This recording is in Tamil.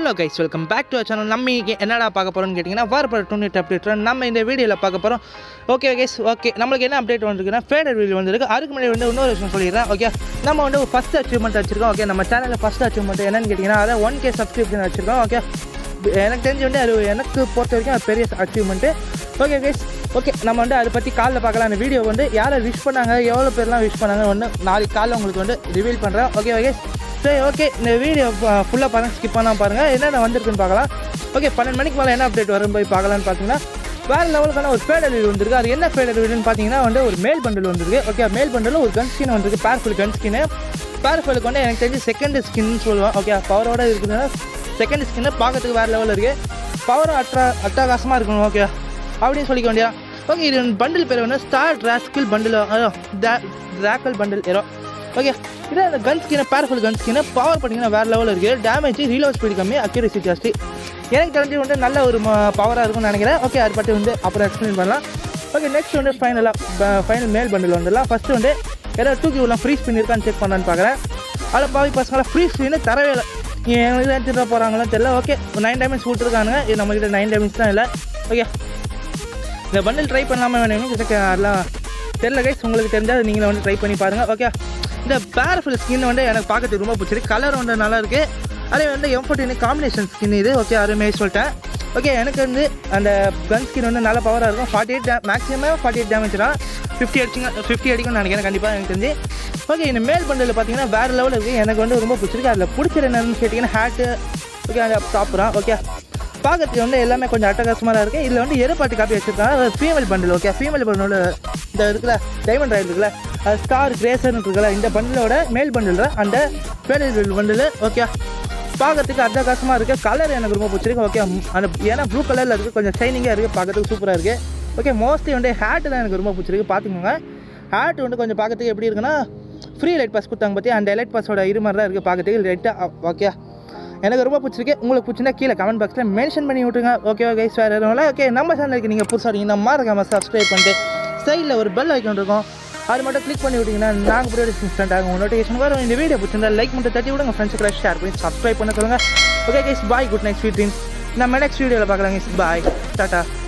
hello guys welcome back to channel நம்ம இன்னைக்கு என்னடா பார்க்க போகிறோம்னு கேட்டிங்கன்னா வாரப்பட டூனிட் அப்டேட் நம்ம இந்த வீடியோவில் பார்க்க போகிறோம் ஓகே கைஸ் ஓகே நம்மளுக்கு என்ன அப்டேட் வந்துருக்குன்னா ஃபேடர் வீடியோ வந்திருக்கு அதுக்கு முன்னாடி வந்து இன்னொரு விஷயம் சொல்லிடுறேன் ஓகே நம்ம வந்து ஃபஸ்ட் அச்சீவ்மெண்ட் வச்சிருக்கோம் ஓகே நம்ம சேனலில் ஃபஸ்ட் அச்சீவ்மெண்ட் என்னன்னு கேட்டிங்கன்னா அதை ஒன் கே சப்ஸ்கிரிப்ஷன் வச்சிருக்கோம் ஓகே எனக்கு தெரிஞ்சு வந்து அது எனக்கு பொறுத்த வரைக்கும் அது பெரிய அச்சீவ்மெண்ட்டு ஓகே கைஸ் ஓகே நம்ம வந்து அதை பற்றி காலில் பார்க்கலாம் அந்த வீடியோ வந்து யாரை விஷ் பண்ணாங்க எவ்வளோ பேர்லாம் விஷ் பண்ணாங்க ஒன்று நாளைக்கு காலைல உங்களுக்கு வந்து ரிவீல் பண்ணுறேன் ஓகே ஓகே சரி ஓகே இந்த வீடியோ ஃபுல்லாக பாருங்கள் ஸ்கிப் பண்ணால் பாருங்கள் என்னென்ன வந்திருக்குன்னு பார்க்கலாம் ஓகே பன்னெண்டு மணிக்கு மேலே என்ன அப்டேட் வரும் போய் பார்க்கலான்னு பார்த்தீங்கன்னா வேறு லெவலுக்கான ஒரு ஃபேடர் வீடு வந்திருக்கு அது என்ன ஃபேடர் வீடுன்னு பார்த்தீங்கன்னா வந்து ஒரு மேல் பண்டில் வந்திருக்கு ஓகே மேல் பண்டில் ஒரு கன் ஸ்கின் வந்திருக்கு பேர்ஃபுல் கன் ஸ்கின்னு பேர்ஃபுல்லுக்கு வந்து எனக்கு தெரிஞ்சு செகண்ட் ஸ்கின்னு சொல்லுவேன் ஓகே பவரோட இருக்குதுன்னா செகண்ட் ஸ்கின்னு பார்க்கறதுக்கு வேறு லெவலில் இருக்குது பவரும் அட்ரா அட்டகாசமாக இருக்கணும் ஓகே அப்படின்னு சொல்லிக்க வேண்டியா ஓகே இது பண்டில் பேர் வந்து ஸ்டார் டிராஸ்கில் பண்டில் டிராக்கல் பண்டில் ஏரோ ஓகே இதே அந்த கன் ஸ்கின் பேர்ஃபுல் கன் ஸ்கின் பவர் பண்ணிங்கன்னா வேறு லெவலில் இருக்குது டேமேஜ் ரீலோட் ஸ்பீடு கம்மி அக்யூரேசி ஜாஸ்தி எனக்கு தெரிஞ்சு வந்து நல்ல ஒரு பவராக இருக்கும்னு நினைக்கிறேன் ஓகே அது பற்றி வந்து அப்புறம் எக்ஸ்பிளைன் பண்ணலாம் ஓகே நெக்ஸ்ட் வந்து ஃபைனலாக ஃபைனல் மேல் பண்டில் வந்துடலாம் ஃபஸ்ட்டு வந்து ஏதாவது தூக்கி விடலாம் ஃப்ரீ ஸ்பின் இருக்கான்னு செக் பண்ணலான்னு பார்க்குறேன் அதில் பாவி பசங்களாம் ஃப்ரீ ஸ்பின்னு தரவே இல்லை எங்களுக்கு எடுத்துகிட்டு போகிறாங்களோ தெரியல ஓகே நைன் டேமேஜ் கொடுத்துருக்கானுங்க இது நம்மக்கிட்ட நைன் டேமேஜ் தான் இல்லை ஓகே இந்த பண்டில் ட்ரை பண்ணாமல் வேணும் எனக்கு அதெல்லாம் தெரில கைஸ் உங்களுக்கு தெரிஞ்சால் நீங்களும் வந்து ட்ரை பண்ணி பாருங்கள் ஓகே இந்த பேர்ஃபுல் ஸ்கின் வந்து எனக்கு பார்க்கறதுக்கு ரொம்ப பிடிச்சிருக்கு கலர் வந்து நல்லா இருக்குது அதே வந்து எம் ஃபோர்டின் காம்பினேஷன் ஸ்கின் இது ஓகே அருமையாக சொல்லிட்டேன் ஓகே எனக்கு வந்து அந்த கன் ஸ்கின் வந்து நல்ல பவராக இருக்கும் forty eight maximum forty eight damage தான் ஃபிஃப்டி அடிச்சுங்க ஃபிஃப்டி அடிக்கும்னு நினைக்கிறேன் கண்டிப்பாக எனக்கு தெரிஞ்சு ஓகே இந்த மேல் பண்டில் பார்த்தீங்கன்னா வேறு லெவலில் இருக்குது எனக்கு வந்து ரொம்ப பிடிச்சிருக்கு அதில் பிடிச்சது என்னன்னு கேட்டிங்கன்னா ஹேட்டு ஓகே அந்த டாப்புறான் ஓகே பார்க்கறதுக்கு வந்து எல்லாமே கொஞ்சம் அட்டகாசமாக தான் இருக்குது இதில் வந்து எருப்பாட்டு காப்பி வச்சுருக்காங்க ஃபீமேல் பண்டில் ஓகே ஃபீமேல் பண்டிலோட இந்த இருக்குல்ல டைமண்ட் ராயல் இருக்குல்ல அது ஸ்டார் கிரேசர்னு இருக்குல்ல இந்த பண்டிலோட மேல் பண்டில் அந்த ஃபேடல் பண்டில் ஓகே பார்க்கறதுக்கு அட்டகாசமாக இருக்குது கலர் எனக்கு ரொம்ப பிடிச்சிருக்கு ஓகே அந்த ஏன்னா ப்ளூ கலரில் இருக்குது கொஞ்சம் ஷைனிங்காக இருக்குது பார்க்கறதுக்கு சூப்பராக இருக்குது ஓகே மோஸ்ட்லி வந்து ஹேட்டு தான் எனக்கு ரொம்ப பிடிச்சிருக்கு பார்த்துக்கோங்க ஹேட் வந்து கொஞ்சம் பார்க்கறதுக்கு எப்படி இருக்குன்னா ஃப்ரீ லைட் பாஸ் கொடுத்தாங்க பற்றி அந்த லைட் பாஸோட இரு மாதிரி தான் இருக்குது பார்க்கறதுக்கு லைட்டாக ஓகே எனக்கு ரொம்ப பிடிச்சிருக்கு உங்களுக்கு பிடிச்சிருந்தா கீழே கமெண்ட் பாக்ஸில் மென்ஷன் பண்ணி விட்டுருங்க ஓகே ஓகே சார் ஓகே நம்ம சேனலுக்கு நீங்கள் புதுசாக இருக்கீங்க நம்ம இருக்காம சப்ஸ்கிரைப் பண்ணிட்டு சைடில் ஒரு பெல் ஐக்கன் இருக்கும் அது மட்டும் கிளிக் பண்ணி விட்டிங்கன்னா நாங்கள் ப்ரோடியூஸ் இன்ஸ்டன்ட் ஆகும் நோட்டிஃபிகேஷன் வரும் இந்த வீடியோ பிடிச்சிருந்தா லைக் மட்டும் தட்டி விடுங்க ஃப்ரெண்ட்ஸுக்கு ஷேர் பண்ணி சப்ஸ்கிரைப் பண்ண சொல்லுங்கள் okay guys bye good night sweet dreams நம்ம நெக்ஸ்ட் வீடியோவில் பார்க்கலாம் பாய் டாட்டா